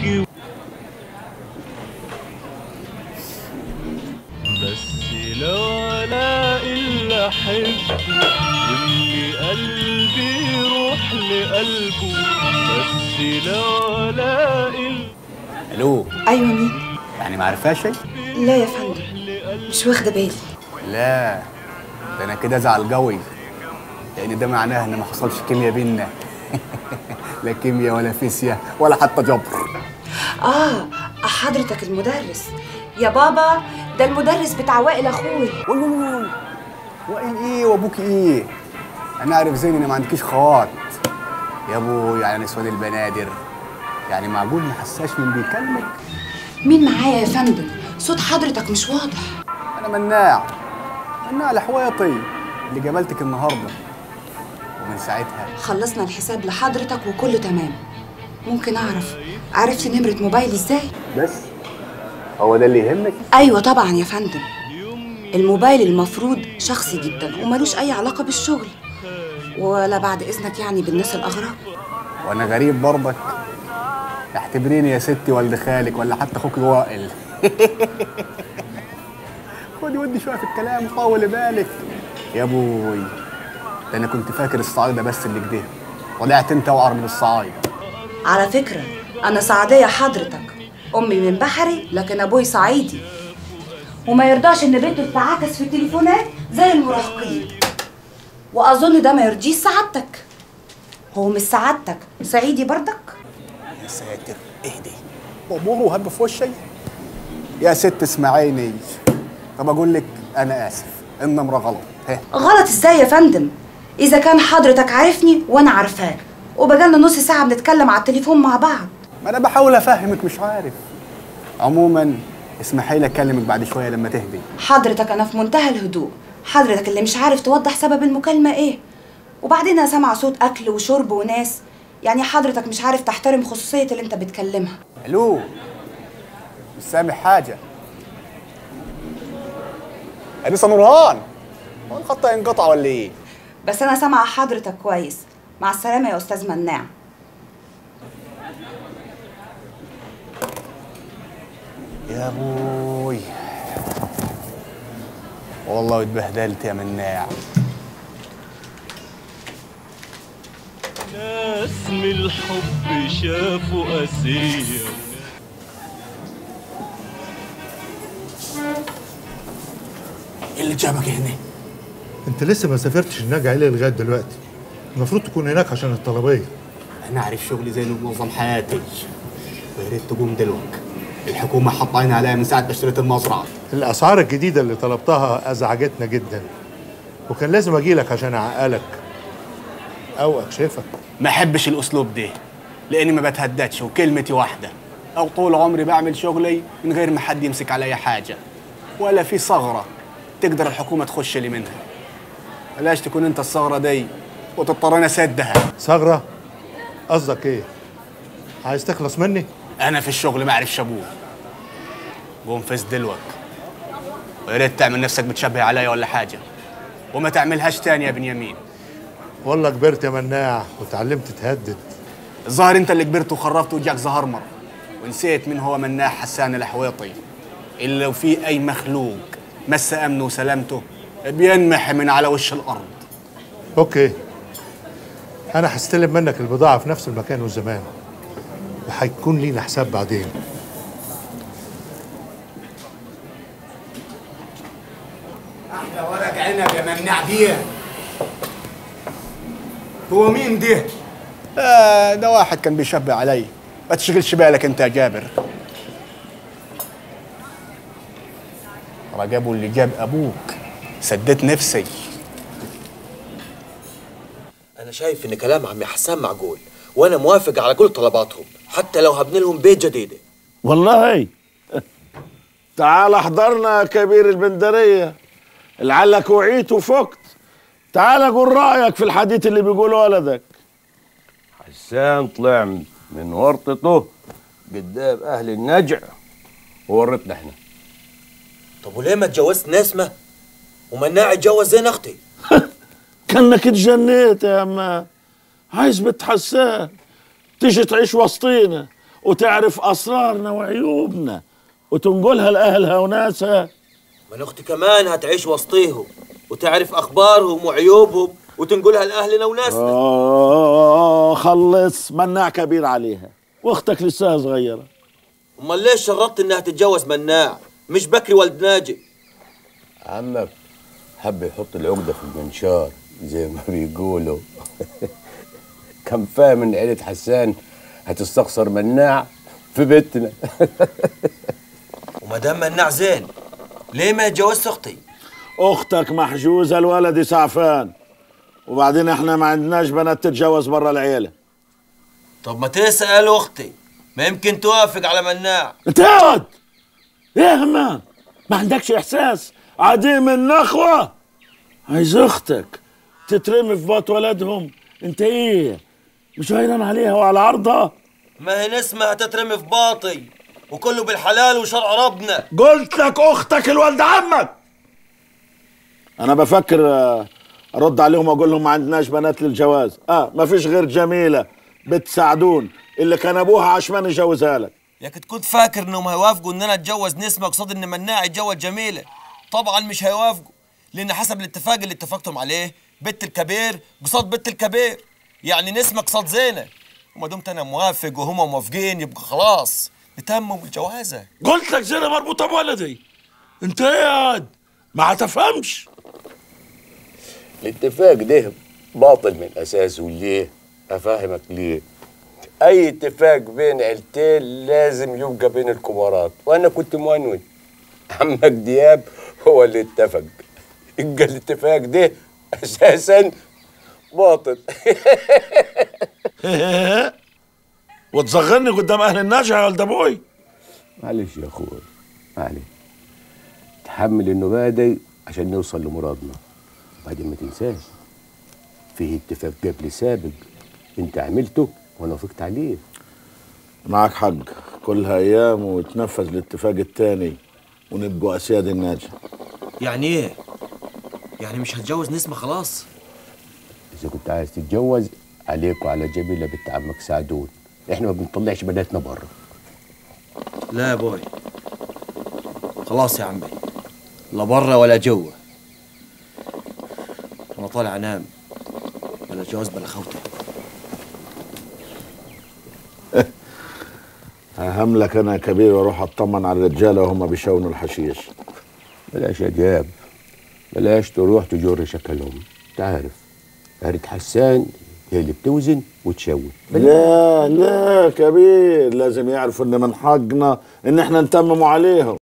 ابكي بس لو الاقي اللي احبه واللي قلبي يروح لقلبه بس لو الاقي ال- الو ايوه مين يعني ما عارفاش شيء لا يا فندم مش واخده بالي لا ده انا كده ازعل قوي لان ده معناه ان ما حصلش كيمياء بينا لا كيمياء ولا فيزياء ولا حتى جبر اه حضرتك المدرس يا بابا ده المدرس بتاع وائل اخوي وي وي وي وائل ايه وابوك ايه انا عارف زين ان ما عندكيش خوات يا ابو يعني نسوان البنادر يعني معقول ما حساش من بيكلمك مين معايا يا فندم صوت حضرتك مش واضح انا مناع مناع الحويطي اللي قابلتك النهارده ومن ساعتها خلصنا الحساب لحضرتك وكله تمام ممكن اعرف عرفت نمره موبايلي ازاي بس هو ده اللي يهمك ايوه طبعا يا فندم الموبايل المفروض شخصي جدا وملوش اي علاقه بالشغل ولا بعد اذنك يعني بالناس الاغراب وانا غريب برضك اعتبريني يا ستي والد خالك ولا حتى اخوك وائل خدي ودي شويه في الكلام طول بالك يا ابوي ده انا كنت فاكر الصعايده بس اللي كده طلعت انت وعر من الصعايده على فكره انا صعيديه حضرتك امي من بحري لكن ابوي صعيدي وما يرضاش ان بنته تتعاكس في التليفونات زي المراهقين واظن ده ما يرضيش سعادتك هو مش سعادتك صعيدي برضك يا ساتر اهدي واموره وهب في وشي يا ست اسمعيني طب اقول لك انا اسف النمره غلط ها غلط ازاي يا فندم اذا كان حضرتك عارفني وانا عارفاك وبقالنا نص ساعه بنتكلم على التليفون مع بعض ما انا بحاول افهمك مش عارف عموما اسمحي لي اكلمك بعد شويه لما تهدي حضرتك انا في منتهى الهدوء حضرتك اللي مش عارف توضح سبب المكالمه ايه وبعدين انا سامعه صوت اكل وشرب وناس يعني حضرتك مش عارف تحترم خصوصيه اللي انت بتكلمها الو مش سامع حاجه انسه نورهان هو الخط هينقطع ولا ايه بس انا سامعه حضرتك كويس مع السلامه يا استاذ مناع يا ابوي والله اتبهدلت يا مناع ناس من الحب شافوا أسير ايه اللي جابك هنا انت لسه ما سافرتش هناك عيلة لغايه دلوقتي المفروض تكون هناك عشان الطلبيه انا عارف شغلي زي اللي منظم حياتي ويا ريت تقوم دلوقتي الحكومه حاطه عينها عليا من ساعه ما اشتريت المزرعه الاسعار الجديده اللي طلبتها ازعجتنا جدا وكان لازم اجي لك عشان اعقلك او اكشفك ما احبش الاسلوب ده لاني ما بتهددش وكلمتي واحده او طول عمري بعمل شغلي من غير ما حد يمسك علي حاجه ولا في ثغره تقدر الحكومه تخش لي منها بلاش تكون انت الثغره دي وتضطرني اسدها ثغره قصدك ايه عايز تخلص مني انا في الشغل ما اعرفش ابوه قوم فز دلوك ويا ريت تعمل نفسك بتشبه عليا ولا حاجه وما تعملهاش تاني يا بنيامين والله كبرت يا مناع وتعلمت تهدد الظاهر انت اللي كبرت وخرفت وجاك زهرمر ونسيت من هو مناح حسان الحويطي اللي لو في اي مخلوق مس امنه وسلامته بينمح من على وش الارض اوكي انا هستلم منك البضاعه في نفس المكان والزمان وهيكون لينا حساب بعدين احلى ورق عنب يا مناع بيه هو مين ده؟ آه ده واحد كان بيشبه علي ما تشغلش بالك انت يا جابر رجبوا اللي جاب ابوك سديت نفسي انا شايف ان كلام عمي حسان معقول وانا موافق على كل طلباتهم حتى لو هبني لهم بيت جديده والله تعال احضرنا يا كبير البندرية لعلك وعيت وفقت تعال قول رأيك في الحديث اللي بيقوله ولدك حسان طلع من ورطته قدام اهل النجع وورطنا احنا طب وليه ما اتجوزت نسمه ومناع اتجوز زين اختي كانك اتجنيت يا اما عايز بنت حسان تيجي تعيش وسطينا وتعرف اسرارنا وعيوبنا وتنقلها لاهلها وناسها ما انا اختي كمان هتعيش وسطيهم وتعرف اخبارهم وعيوبهم وتنقلها لاهلنا وناسنا آه خلص مناع كبير عليها واختك لسه صغيره امال ليش شرطت انها تتجوز مناع مش بكري ولد ناجي عمك حب يحط العقدة في المنشار زي ما بيقولوا كان فاهم ان عيلة حسان هتستخسر مناع في بيتنا وما دام مناع زين ليه ما يتجوزش اختي اختك محجوزه الولد سعفان وبعدين احنا ما عندناش بنات تتجوز برا العيله طب ما تسال اختي ما يمكن توافق على مناع انت اقعد ايه يا همام ما عندكش احساس عديم النخوه عايز اختك تترمي في بط ولدهم انت ايه مش غيران عليها وعلى عرضها ما هي نسمة هتترمي في باطي وكله بالحلال وشرع ربنا قلت لك اختك الولد عمك انا بفكر آه، ارد عليهم واقول لهم ما عندناش بنات للجواز اه ما فيش غير جميله بنت سعدون اللي كان ابوها عشمان يجوزها لك ياك كنت فاكر انهم هيوافقوا ان انا اتجوز نسمة قصاد ان مناع يتجوز جميلة طبعا مش هيوافقوا لان حسب الاتفاق اللي اتفقتم عليه بنت الكبير قصاد بنت الكبير يعني نسمة قصاد زينة وما دمت انا موافق وهم موافقين يبقى خلاص نتمم الجوازة قلت لك زينه مربوطه بولدي انت ايه يا واد؟ ما هتفهمش الاتفاق ده باطل من اساسه ليه افهمك ليه اي اتفاق بين عيلتين لازم يبقى بين الكبارات وانا كنت مونون عمك دياب هو اللي اتفق يبقى الاتفاق ده اساسا باطل وتصغرني قدام اهل الناجح يا ولد ابوي معلش يا اخوي معلش تحمل النباة دي عشان نوصل لمرادنا بعدين ما تنساش فيه اتفاق قبل سابق انت عملته وانا وافقت عليه معك حق كلها ايام وتنفذ الاتفاق التاني ونبقوا اسياد الناجح يعني ايه؟ يعني مش هتجوز نسمة خلاص؟ اذا كنت عايز تتجوز عليك وعلى جميله بنت عمك سعدون احنا ما بنطلعش بناتنا بره لا يا بوي خلاص يا عمي لا برا ولا جوا انا طالع انام بلا جواز بلا خوته ههم لك انا كبير واروح اطمن على الرجاله وهم بيشاونوا الحشيش بلاش يا جاب بلاش تروح تجر شكلهم تعرف قارة حسان هي اللي بتوزن وتشوي لا لا كبير لازم يعرفوا ان من حقنا ان احنا نتمموا عليهم